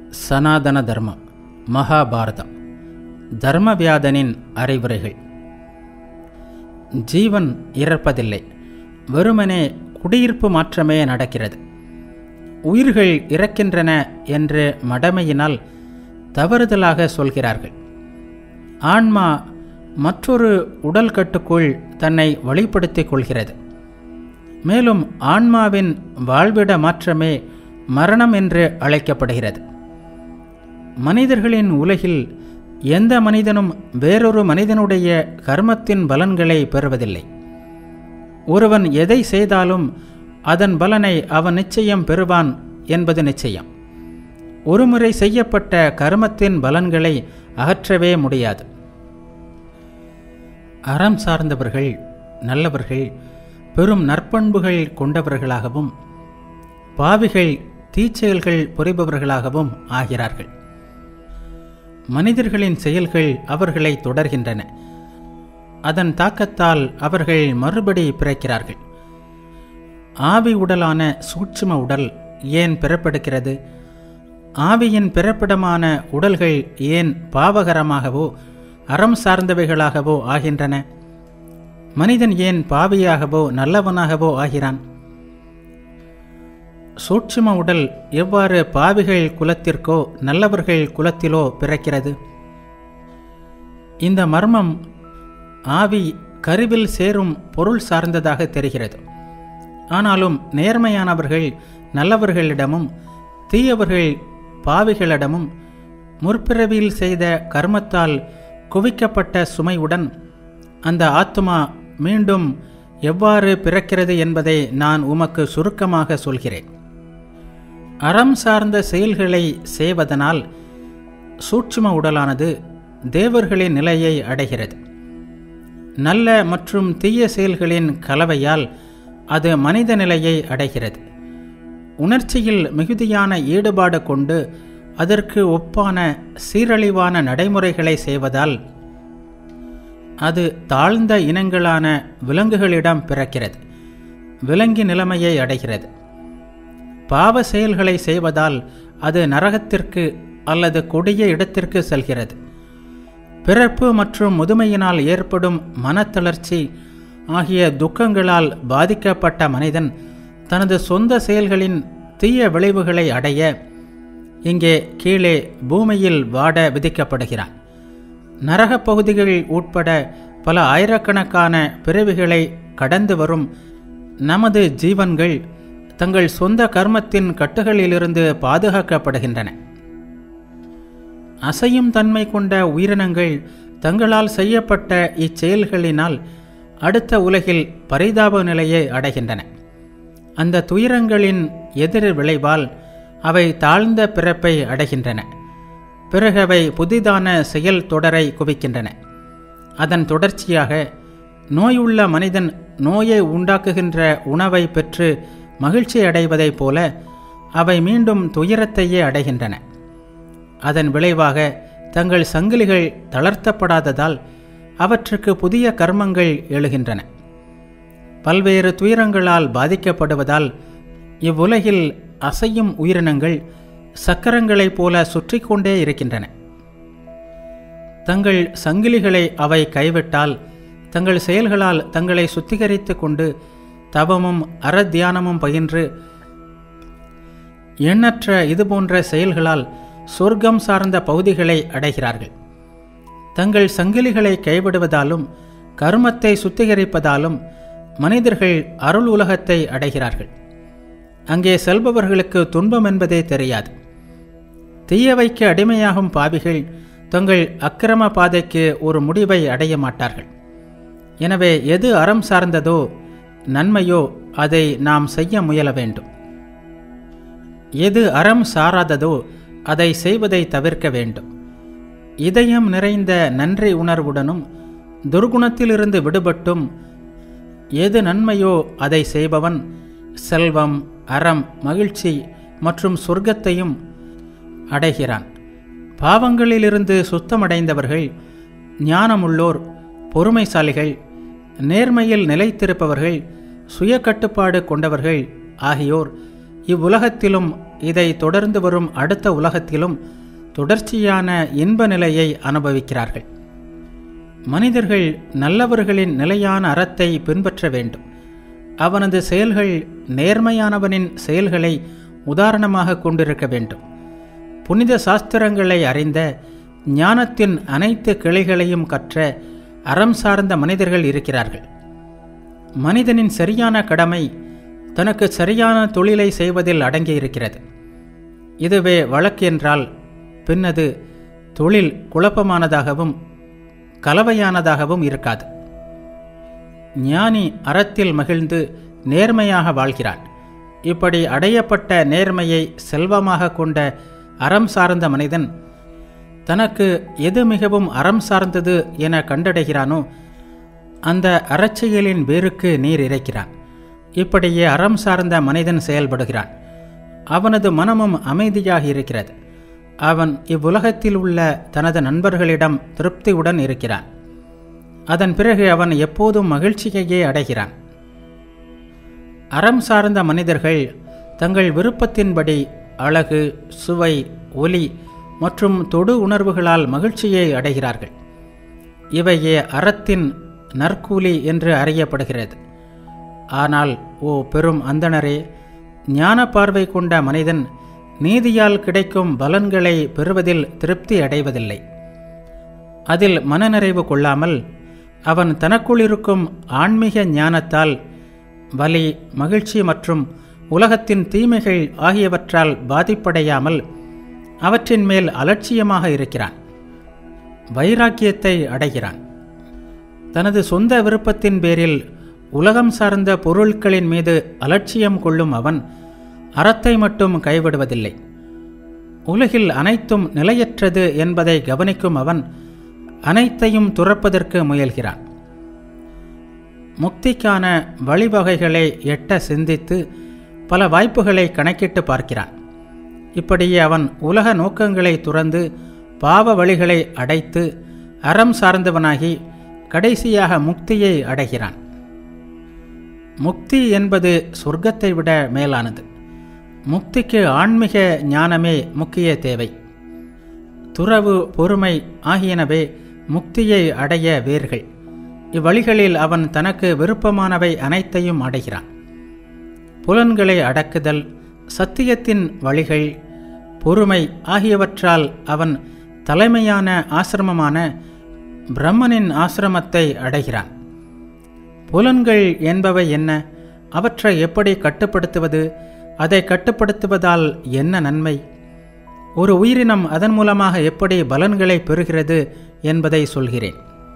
சனாதன தர்மம் மகாபாரதம் தர்மவியாதனின் அறிவுரைகள் ஜீவன் இறப்பதில்லை வெறுமனே குடியிருப்பு மாற்றமே நடக்கிறது உயிர்கள் இறக்கின்றன என்று மடமையினால் தவறுதலாக சொல்கிறார்கள் ஆன்மா மற்றொரு உடல் கட்டுக்குள் தன்னை வழிப்படுத்திக் கொள்கிறது மேலும் ஆன்மாவின் வாழ்விட மாற்றமே மரணம் என்று அழைக்கப்படுகிறது மனிதர்களின் உலகில் எந்த மனிதனும் வேறொரு மனிதனுடைய கர்மத்தின் பலன்களை பெறுவதில்லை ஒருவன் எதை செய்தாலும் அதன் பலனை அவன் நிச்சயம் பெறுவான் என்பது நிச்சயம் ஒருமுறை செய்யப்பட்ட கர்மத்தின் பலன்களை அகற்றவே முடியாது அறம் சார்ந்தவர்கள் நல்லவர்கள் பெரும் நற்பண்புகள் கொண்டவர்களாகவும் பாவிகள் தீச்செயல்கள் புரிபவர்களாகவும் ஆகிறார்கள் மனிதர்களின் செயல்கள் அவர்களை தொடர்கின்றன அதன் தாக்கத்தால் அவர்கள் மறுபடி பிறக்கிறார்கள் ஆவி உடலான சூட்சும உடல் ஏன் பிறப்பெடுக்கிறது ஆவியின் பிறப்பிடமான உடல்கள் ஏன் பாவகரமாகவோ அறம் சார்ந்தவைகளாகவோ ஆகின்றன மனிதன் ஏன் பாவியாகவோ நல்லவனாகவோ ஆகிறான் சூட்சும உடல் எவ்வாறு பாவிகள் குலத்திற்கோ நல்லவர்கள் குலத்திலோ பிறக்கிறது இந்த மர்மம் ஆவி கருவில் சேரும் பொருள் சார்ந்ததாக தெரிகிறது ஆனாலும் நேர்மையானவர்கள் நல்லவர்களிடமும் தீயவர்கள் பாவிகளிடமும் முற்பிறவியில் செய்த கர்மத்தால் குவிக்கப்பட்ட சுமையுடன் அந்த ஆத்மா மீண்டும் எவ்வாறு பிறக்கிறது என்பதை நான் உமக்கு சுருக்கமாக சொல்கிறேன் அறம் சார்ந்த செயல்களை செய்வதனால் சூட்சும உடலானது தேவர்களின் நிலையை அடைகிறது நல்ல மற்றும் தீய செயல்களின் கலவையால் அது மனித நிலையை அடைகிறது உணர்ச்சியில் மிகுதியான ஈடுபாடு கொண்டு அதற்கு ஒப்பான சீரழிவான நடைமுறைகளை செய்வதால் அது தாழ்ந்த இனங்களான விலங்குகளிடம் பிறக்கிறது விலங்கி நிலைமையை அடைகிறது பாவ செயல்களை செய்வதால் அது நரகத்திற்கு அல்லது கொடிய இடத்திற்கு செல்கிறது பிறப்பு மற்றும் முதுமையினால் ஏற்படும் மனத்தளர்ச்சி ஆகிய துக்கங்களால் பாதிக்கப்பட்ட மனிதன் தனது சொந்த செயல்களின் தீய விளைவுகளை அடைய இங்கே கீழே பூமியில் வாட விதிக்கப்படுகிறான் நரகப் பகுதிகள் உட்பட பல ஆயிரக்கணக்கான பிறவிகளை கடந்து வரும் நமது ஜீவன்கள் தங்கள் சொந்த கர்மத்தின் கட்டுகளிலிருந்து பாதுகாக்கப்படுகின்றன அசையும் தன்மை கொண்ட உயிரினங்கள் தங்களால் செய்யப்பட்ட இச்செயல்களினால் அடுத்த உலகில் பரிதாப நிலையை அடைகின்றன அந்த துயரங்களின் எதிர் விளைவால் அவை தாழ்ந்த பிறப்பை அடைகின்றன பிறகு அவை புதிதான செயல் தொடரை குவிக்கின்றன அதன் தொடர்ச்சியாக நோயுள்ள மனிதன் நோயை உண்டாக்குகின்ற உணவை பெற்று மகிழ்ச்சி அடைவதைப் போல அவை மீண்டும் துயரத்தையே அடைகின்றன அதன் விளைவாக தங்கள் சங்கிலிகள் தளர்த்தப்படாததால் அவற்றுக்கு புதிய கர்மங்கள் எழுகின்றன பல்வேறு துயரங்களால் பாதிக்கப்படுவதால் இவ்வுலகில் அசையும் உயிரினங்கள் சக்கரங்களைப் போல சுற்றி கொண்டே இருக்கின்றன தங்கள் சங்கிலிகளை அவை கைவிட்டால் தங்கள் செயல்களால் தங்களை சுத்திகரித்து கொண்டு தவமும் அறத்தியானமும் பயின்று எண்ணற்ற இதுபோன்ற செயல்களால் சொர்க்கம் சார்ந்த பகுதிகளை அடைகிறார்கள் தங்கள் சங்கிலிகளை கைவிடுவதாலும் கர்மத்தை சுத்திகரிப்பதாலும் மனிதர்கள் அருள் உலகத்தை அடைகிறார்கள் அங்கே செல்பவர்களுக்கு துன்பம் என்பதே தெரியாது தீயவைக்கு அடிமையாகும் பாவிகள் தங்கள் அக்கிரம பாதைக்கு ஒரு முடிவை அடைய மாட்டார்கள் எனவே எது அறம் சார்ந்ததோ நன்மையோ அதை நாம் செய்ய முயல வேண்டும் எது அறம் சாராததோ அதை செய்வதை தவிர்க்க வேண்டும் இதயம் நிறைந்த நன்றி உணர்வுடனும் துர்குணத்திலிருந்து விடுபட்டும் எது நன்மையோ அதை செய்பவன் செல்வம் அறம் மகிழ்ச்சி மற்றும் சொர்க்கத்தையும் அடைகிறான் பாவங்களிலிருந்து சுத்தமடைந்தவர்கள் ஞானமுள்ளோர் பொறுமைசாலிகள் நேர்மையில் நிலைத்திருப்பவர்கள் சுய கட்டுப்பாடு கொண்டவர்கள் ஆகியோர் இவ்வுலகத்திலும் இதை தொடர்ந்து வரும் அடுத்த உலகத்திலும் தொடர்ச்சியான இன்ப நிலையை அனுபவிக்கிறார்கள் மனிதர்கள் நல்லவர்களின் நிலையான அறத்தை பின்பற்ற வேண்டும் அவனது செயல்கள் நேர்மையானவனின் செயல்களை உதாரணமாக கொண்டிருக்க வேண்டும் புனித சாஸ்திரங்களை அறிந்த ஞானத்தின் அனைத்து கிளைகளையும் கற்ற அறம் சார்ந்த மனிதர்கள் இருக்கிறார்கள் மனிதனின் சரியான கடமை தனக்கு சரியான தொழிலை செய்வதில் அடங்கியிருக்கிறது இதுவே வழக்கு என்றால் பின்னது தொழில் குழப்பமானதாகவும் கலவையானதாகவும் இருக்காது ஞானி அறத்தில் மகிழ்ந்து நேர்மையாக வாழ்கிறான் இப்படி அடையப்பட்ட நேர்மையை செல்வமாக கொண்ட அறம் சார்ந்த மனிதன் தனக்கு எது மிகவும் அறம் சார்ந்தது என கண்டடைகிறானோ அந்த அறச்செயலின் வேருக்கு நீர் இறைக்கிறான் இப்படியே அறம் சார்ந்த மனிதன் செயல்படுகிறான் அவனது மனமும் அமைதியாக இருக்கிறது அவன் இவ்வுலகத்தில் உள்ள தனது நண்பர்களிடம் திருப்தியுடன் இருக்கிறான் அதன் பிறகு அவன் எப்போதும் மகிழ்ச்சியையே அடைகிறான் அறம் சார்ந்த மனிதர்கள் தங்கள் விருப்பத்தின்படி அழகு சுவை ஒலி மற்றும் தொடு உணர்வுகளால் மகிழ்ச்சியை அடைகிறார்கள் இவையே அறத்தின் நற்கூலி என்று அறியப்படுகிறது ஆனால் ஓ பெரும் அந்தணரே ஞான பார்வை கொண்ட மனிதன் நீதியால் கிடைக்கும் பலன்களை பெறுவதில் திருப்தி அடைவதில்லை அதில் மனநிறைவு கொள்ளாமல் அவன் தனக்குள் இருக்கும் ஆன்மீக ஞானத்தால் வலி மகிழ்ச்சி மற்றும் உலகத்தின் தீமைகள் ஆகியவற்றால் பாதிப்படையாமல் அவற்றின் மேல் அலட்சியமாக இருக்கிறான் வைராக்கியத்தை அடைகிறான் தனது சொந்த விருப்பத்தின் பேரில் உலகம் சார்ந்த பொருட்களின் மீது அலட்சியம் கொள்ளும் அவன் அறத்தை மட்டும் கைவிடுவதில்லை உலகில் அனைத்தும் நிலையற்றது என்பதை கவனிக்கும் அவன் அனைத்தையும் துறப்பதற்கு முயல்கிறான் முக்திக்கான வழிவகைகளை எட்ட சிந்தித்து பல வாய்ப்புகளை கணக்கிட்டு பார்க்கிறான் இப்படியே அவன் உலக நோக்கங்களை துறந்து பாவ வழிகளை அடைத்து அறம் சார்ந்தவனாகி கடைசியாக முக்தியை அடைகிறான் முக்தி என்பது சொர்க்கத்தை விட மேலானது முக்திக்கு ஆன்மீக ஞானமே முக்கிய தேவை துறவு பொறுமை ஆகியனவே முக்தியை அடைய வேர்கள் இவ்வழிகளில் அவன் தனக்கு விருப்பமானவை அனைத்தையும் அடைகிறான் புலன்களை அடக்குதல் சத்தியத்தின் வழிகள் பொறுமை ஆகியவற்றால் அவன் தலைமையான ஆசிரமமான பிரம்மனின் ஆசிரமத்தை அடைகிறான் புலன்கள் என்பவை என்ன அவற்றை எப்படி கட்டுப்படுத்துவது அதை கட்டுப்படுத்துவதால் என்ன நன்மை ஒரு உயிரினம் அதன் மூலமாக எப்படி பலன்களை பெறுகிறது என்பதை சொல்கிறேன்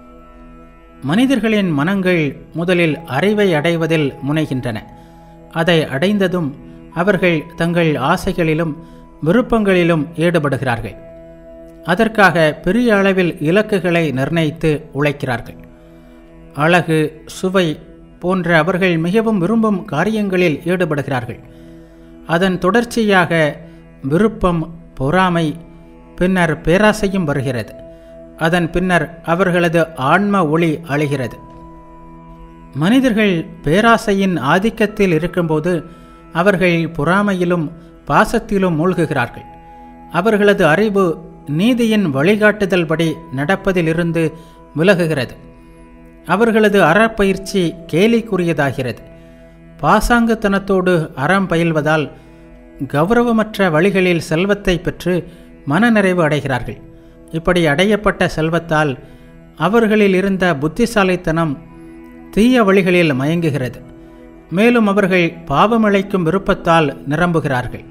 மனிதர்களின் மனங்கள் முதலில் அறிவை அடைவதில் முனைகின்றன அதை அடைந்ததும் அவர்கள் தங்கள் ஆசைகளிலும் விருப்பங்களிலும் ஈடுபடுகிறார்கள் அதற்காக பெரிய அளவில் இலக்குகளை நிர்ணயித்து உழைக்கிறார்கள் அழகு சுவை போன்ற அவர்கள் மிகவும் விரும்பும் காரியங்களில் ஈடுபடுகிறார்கள் அதன் தொடர்ச்சியாக விருப்பம் பொறாமை பின்னர் பேராசையும் வருகிறது அதன் பின்னர் அவர்களது ஆன்ம ஒளி அழிகிறது மனிதர்கள் பேராசையின் ஆதிக்கத்தில் இருக்கும்போது அவர்கள் பொறாமையிலும் பாசத்திலும் மூழ்குகிறார்கள் அவர்களது அறிவு நீதியின் வழிகாட்டுதல் படி நடப்பதிலிருந்து விலகுகிறது அவர்களது அறப்பயிற்சி கேலிக்குரியதாகிறது பாசாங்குத்தனத்தோடு அறம் பயில்வதால் கௌரவமற்ற வழிகளில் செல்வத்தை பெற்று மனநிறைவு அடைகிறார்கள் இப்படி அடையப்பட்ட செல்வத்தால் அவர்களில் இருந்த புத்திசாலித்தனம் தீய வழிகளில் மயங்குகிறது மேலும் அவர்கள் பாவமிழைக்கும் விருப்பத்தால் நிரம்புகிறார்கள்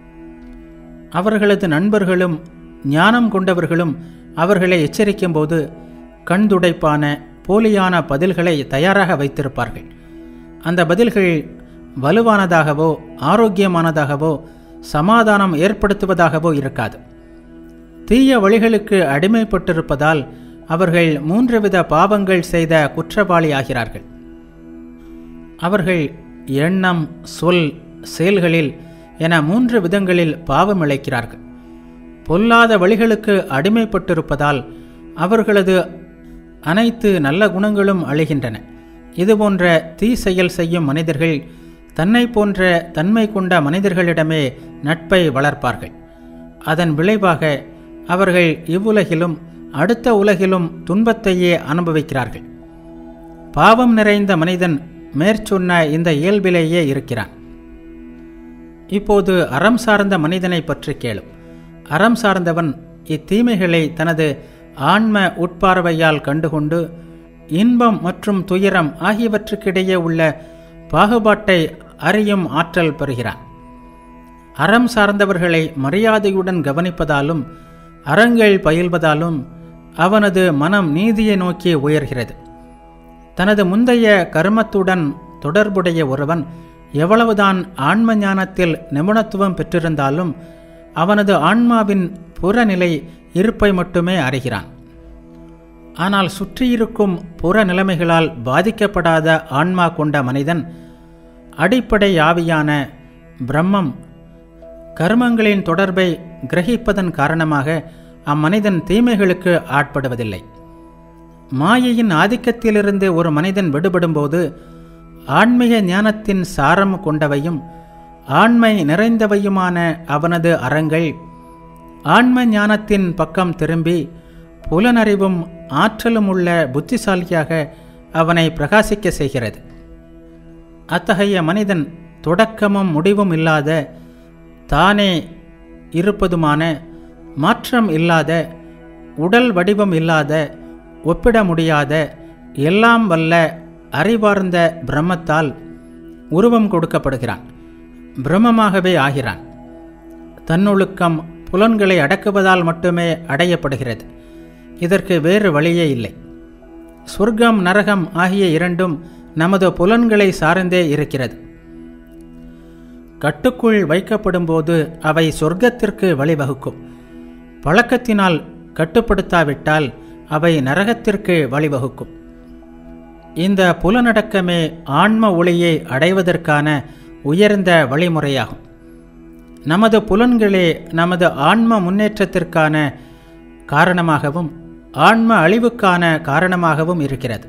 அவர்களது நண்பர்களும் ஞானம் கொண்டவர்களும் அவர்களை எச்சரிக்கும்போது கண்துடைப்பான போலியான பதில்களை தயாராக வைத்திருப்பார்கள் அந்த பதில்கள் வலுவானதாகவோ ஆரோக்கியமானதாகவோ சமாதானம் ஏற்படுத்துவதாகவோ இருக்காது தீய வழிகளுக்கு அடிமைப்பட்டிருப்பதால் அவர்கள் மூன்று வித பாவங்கள் செய்த குற்றவாளி ஆகிறார்கள் அவர்கள் எண்ணம் சொல் செயல்களில் என மூன்று விதங்களில் பாவம் இழைக்கிறார்கள் பொல்லாத வழிகளுக்கு அடிமைப்பட்டிருப்பதால் அவர்களது அனைத்து நல்ல குணங்களும் அழிகின்றன இதுபோன்ற தீ செயல் செய்யும் மனிதர்கள் தன்னை போன்ற தன்மை கொண்ட மனிதர்களிடமே நட்பை வளர்ப்பார்கள் அதன் விளைவாக அவர்கள் இவ்வுலகிலும் அடுத்த உலகிலும் துன்பத்தையே அனுபவிக்கிறார்கள் பாவம் நிறைந்த மனிதன் மேற்சொன்ன இந்த இயல்பிலேயே இருக்கிறான் இப்போது அறம் சார்ந்த மனிதனை பற்றி கேளும் அறம் சார்ந்தவன் இத்தீமைகளை தனது ஆன்ம உட்பார்வையால் கண்டுகொண்டு இன்பம் மற்றும் துயரம் ஆகியவற்றுக்கிடையே உள்ள பாகுபாட்டை அறியும் ஆற்றல் பெறுகிறான் அறம் சார்ந்தவர்களை மரியாதையுடன் கவனிப்பதாலும் அறங்கள் பயில்வதாலும் அவனது மனம் நீதியை நோக்கி உயர்கிறது தனது முந்தைய கர்மத்துடன் தொடர்புடைய ஒருவன் எவ்வளவுதான் ஆன்ம ஞானத்தில் நிபுணத்துவம் பெற்றிருந்தாலும் அவனது ஆன்மாவின் புறநிலை இருப்பை மட்டுமே அறிகிறான் ஆனால் சுற்றியிருக்கும் புற நிலைமைகளால் பாதிக்கப்படாத ஆன்மா கொண்ட மனிதன் அடிப்படை ஆவியான பிரம்மம் கர்மங்களின் தொடர்பை கிரகிப்பதன் காரணமாக அம்மனிதன் தீமைகளுக்கு ஆட்படுவதில்லை மாயையின் ஆதிக்கத்திலிருந்து ஒரு மனிதன் விடுபடும்போது ஆன்மீக ஞானத்தின் சாரம் கொண்டவையும் ஆண்மை நிறைந்தவையுமான அவனது அறங்கள் ஆன்ம ஞானத்தின் பக்கம் திரும்பி புலனறிவும் ஆற்றலும் உள்ள புத்திசாலியாக அவனை பிரகாசிக்க செய்கிறது அத்தகைய மனிதன் தொடக்கமும் முடிவும் இல்லாத தானே இருப்பதுமான மாற்றம் இல்லாத உடல் வடிவம் இல்லாத ஒப்பிட முடியாத எல்லாம் வல்ல அறிவார்ந்த பிரம்மத்தால் உருவம் கொடுக்கப்படுகிறான் பிரம்மமாகவே ஆகிறான் தன்னொழுக்கம் புலன்களை அடக்குவதால் மட்டுமே அடையப்படுகிறது இதற்கு வேறு வழியே இல்லை சொர்க்கம் நரகம் ஆகிய இரண்டும் நமது புலன்களை சார்ந்தே இருக்கிறது கட்டுக்குள் வைக்கப்படும்போது அவை சொர்க்கத்திற்கு வழிவகுக்கும் பழக்கத்தினால் கட்டுப்படுத்தாவிட்டால் அவை நரகத்திற்கு வழிவகுக்கும் இந்த புலனடக்கமே ஆன்ம ஒளியை அடைவதற்கான உயர்ந்த வழிமுறையாகும் நமது புலன்களே நமது ஆன்ம முன்னேற்றத்திற்கான காரணமாகவும் ஆன்ம அழிவுக்கான காரணமாகவும் இருக்கிறது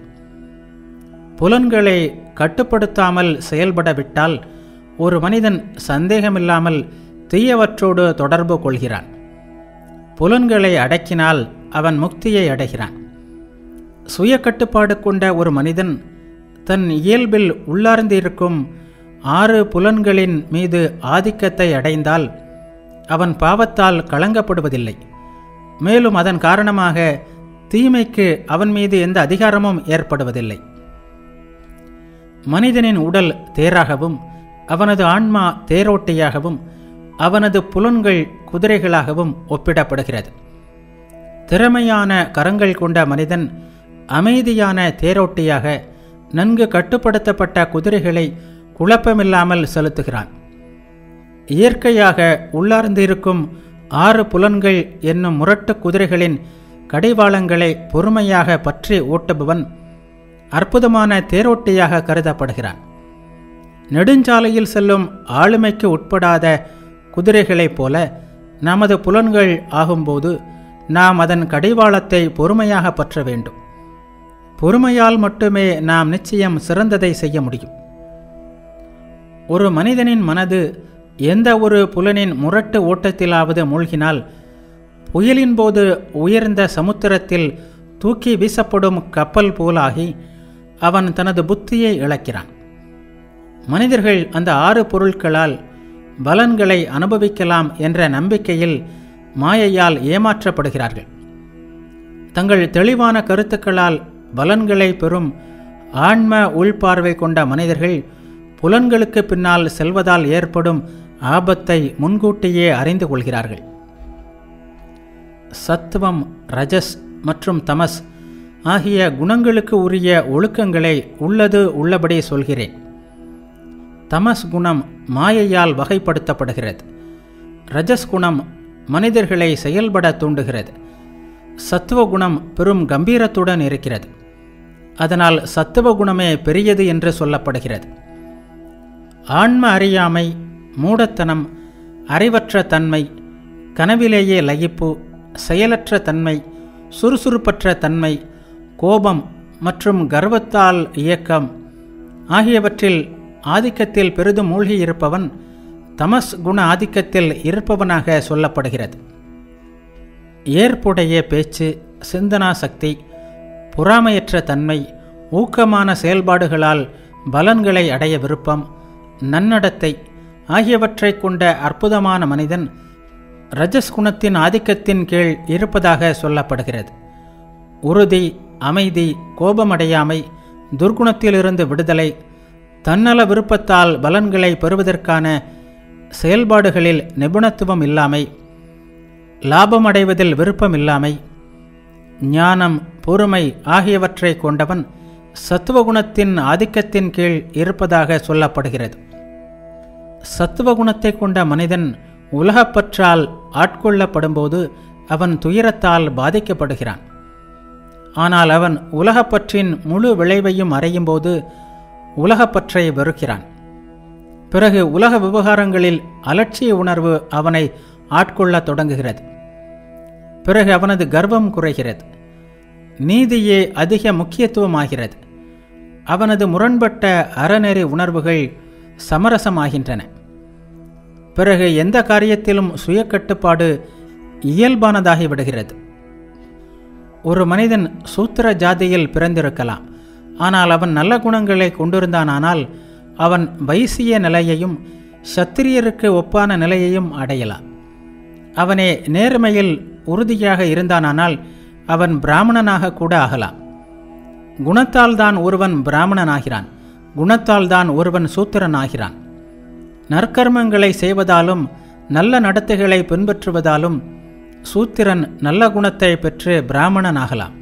புலன்களை கட்டுப்படுத்தாமல் செயல்படவிட்டால் ஒரு மனிதன் சந்தேகமில்லாமல் தீயவற்றோடு தொடர்பு கொள்கிறான் புலன்களை அடக்கினால் அவன் முக்தியை அடைகிறான் சுய கட்டுப்பாடு கொண்ட ஒரு மனிதன் தன் இயல்பில் உள்ளார்ந்திருக்கும் ஆறு புலன்களின் மீது ஆதிக்கத்தை அடைந்தால் அவன் பாவத்தால் கலங்கப்படுவதில்லை மேலும் அதன் காரணமாக தீமைக்கு அவன் மீது எந்த அதிகாரமும் ஏற்படுவதில்லை மனிதனின் உடல் தேராகவும் அவனது ஆன்மா தேரோட்டியாகவும் அவனது புலன்கள் குதிரைகளாகவும் ஒப்பிடப்படுகிறது திறமையான கரங்கள் கொண்ட மனிதன் அமைதியான தேரோட்டியாக நன்கு கட்டுப்படுத்தப்பட்ட குதிரைகளை குழப்பமில்லாமல் செலுத்துகிறான் இயற்கையாக உள்ளார்ந்திருக்கும் ஆறு புலன்கள் என்னும் முரட்டு குதிரைகளின் கடிவாளங்களை பொறுமையாக பற்றி ஓட்டுபவன் அற்புதமான தேரோட்டியாக கருதப்படுகிறான் நெடுஞ்சாலையில் செல்லும் ஆளுமைக்கு உட்படாத குதிரைகளைப் போல நமது புலன்கள் ஆகும்போது நாம் அதன் கடிவாளத்தை பொறுமையாக பற்ற வேண்டும் பொறுமையால் மட்டுமே நாம் நிச்சயம் சிறந்ததை செய்ய முடியும் ஒரு மனிதனின் மனது எந்த ஒரு புலனின் முரட்டு ஓட்டத்திலாவது மூழ்கினால் புயலின் போது உயர்ந்த சமுத்திரத்தில் தூக்கி வீசப்படும் கப்பல் போலாகி அவன் தனது புத்தியை இழக்கிறான் மனிதர்கள் அந்த ஆறு பொருட்களால் பலன்களை அனுபவிக்கலாம் என்ற நம்பிக்கையில் மாயையால் ஏமாற்றப்படுகிறார்கள் தங்கள் தெளிவான கருத்துக்களால் பலன்களை பெறும் ஆன்ம உள்பார்வை கொண்ட மனிதர்கள் புலன்களுக்கு பின்னால் செல்வதால் ஏற்படும் ஆபத்தை முன்கூட்டியே அறிந்து கொள்கிறார்கள் சத்துவம் ரஜஸ் மற்றும் தமஸ் ஆகிய குணங்களுக்கு உரிய ஒழுக்கங்களை உள்ளது உள்ளபடி சொல்கிறேன் தமஸ் குணம் மாயையால் வகைப்படுத்தப்படுகிறது ரஜஸ் குணம் மனிதர்களை செயல்பட தூண்டுகிறது சத்துவ குணம் பெரும் கம்பீரத்துடன் இருக்கிறது அதனால் சத்துவ குணமே பெரியது என்று சொல்லப்படுகிறது ஆன்ம அறியாமை மூடத்தனம் அறிவற்ற தன்மை கனவிலேயே லயிப்பு செயலற்ற தன்மை சுறுசுறுப்பற்ற தன்மை கோபம் மற்றும் கர்வத்தால் இயக்கம் ஆகியவற்றில் ஆதிக்கத்தில் பெரிதும் மூழ்கியிருப்பவன் தமஸ் குண ஆதிக்கத்தில் இருப்பவனாக சொல்லப்படுகிறது ஏற்புடைய பேச்சு சிந்தனா சக்தி பொறாமையற்ற தன்மை ஊக்கமான செயல்பாடுகளால் பலன்களை அடைய விருப்பம் நன்னடத்தை ஆகியவற்றை கொண்ட அற்புதமான மனிதன் ரஜஸ் குணத்தின் ஆதிக்கத்தின் கீழ் இருப்பதாக சொல்லப்படுகிறது உறுதி அமைதி கோபமடையாமை துர்குணத்திலிருந்து விடுதலை தன்னல விருப்பத்தால் பலன்களை பெறுவதற்கான செயல்பாடுகளில் நிபுணத்துவம் இல்லாமை லாபமடைவதில் விருப்பம் இல்லாமை ஞானம் பொறுமை ஆகியவற்றை கொண்டவன் சத்துவகுணத்தின் ஆதிக்கத்தின் கீழ் இருப்பதாக சொல்லப்படுகிறது சத்துவகுணத்தை கொண்ட மனிதன் உலகப்பற்றால் ஆட்கொள்ளப்படும்போது அவன் துயரத்தால் பாதிக்கப்படுகிறான் ஆனால் அவன் உலகப்பற்றின் முழு விளைவையும் அறையும்போது உலகப்பற்றை வெறுக்கிறான் பிறகு உலக விவகாரங்களில் அலட்சிய உணர்வு அவனை ஆட்கொள்ளத் தொடங்குகிறது பிறகு அவனது கர்வம் குறைகிறது நீதியே அதிக முக்கியத்துவமாகிறது அவனது முரண்பட்ட அறநெறி உணர்வுகள் சமரசமாகின்றன பிறகு எந்த காரியத்திலும் சுய கட்டுப்பாடு இயல்பானதாகி விடுகிறது ஒரு மனிதன் சூத்திர ஜாதியில் பிறந்திருக்கலாம் ஆனால் அவன் நல்ல குணங்களை கொண்டிருந்தானால் அவன் வைசிய நிலையையும் சத்திரியருக்கு ஒப்பான நிலையையும் அடையலாம் அவனே நேர்மையில் உறுதியாக இருந்தானானால் அவன் பிராமணனாக கூட ஆகலாம் குணத்தால் தான் ஒருவன் பிராமணனாகிறான் குணத்தால் தான் ஒருவன் சூத்திரனாகிறான் நற்கர்மங்களை செய்வதாலும் நல்ல நடத்தைகளை பின்பற்றுவதாலும் சூத்திரன் நல்ல குணத்தை பெற்று பிராமணனாகலாம்